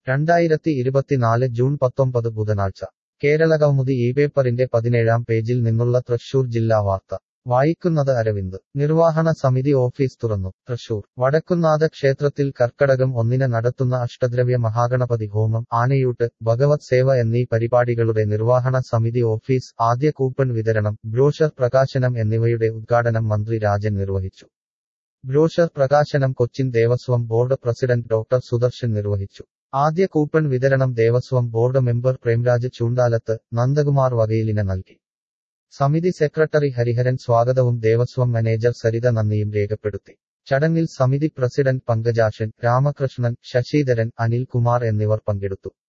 രണ്ടായിരത്തി ഇരുപത്തിനാല് ജൂൺ പത്തൊമ്പത് ബുധനാഴ്ച കേരളകൗമുദി ഈ പേപ്പറിന്റെ പതിനേഴാം പേജിൽ നിന്നുള്ള തൃശൂർ ജില്ലാ വാർത്ത വായിക്കുന്നത് അരവിന്ദ് നിർവാഹണ സമിതി ഓഫീസ് തുറന്നു തൃശൂർ വടക്കുന്നാഥ ക്ഷേത്രത്തിൽ കർക്കടകം ഒന്നിന് നടത്തുന്ന അഷ്ടദ്രവ്യ മഹാഗണപതി ഹോമം ആനയൂട്ട് ഭഗവത് സേവ എന്നീ പരിപാടികളുടെ നിർവാഹണ സമിതി ഓഫീസ് ആദ്യ കൂപ്പൺ വിതരണം ബ്രോഷർ പ്രകാശനം എന്നിവയുടെ ഉദ്ഘാടനം മന്ത്രി രാജൻ നിർവഹിച്ചു ബ്രോഷർ പ്രകാശനം Cochin Devaswom board president doctor Sudarshan നിർവഹിച്ചു ആദ്യ കൂപ്പൺ വിതരണം ദേവസ്വം ബോർഡ് മെമ്പർ പ്രേംരാജ് ചൂണ്ടാലത്ത് നന്ദകുമാർ വകയിലിന് നൽകി സമിതി സെക്രട്ടറി ഹരിഹരൻ സ്വാഗതവും ദേവസ്വം മാനേജർ സരിത നന്ദിയും രേഖപ്പെടുത്തി ചടങ്ങിൽ സമിതി പ്രസിഡന്റ് പങ്കജാഷൻ രാമകൃഷ്ണൻ ശശിധരൻ അനിൽകുമാർ എന്നിവർ പങ്കെടുത്തു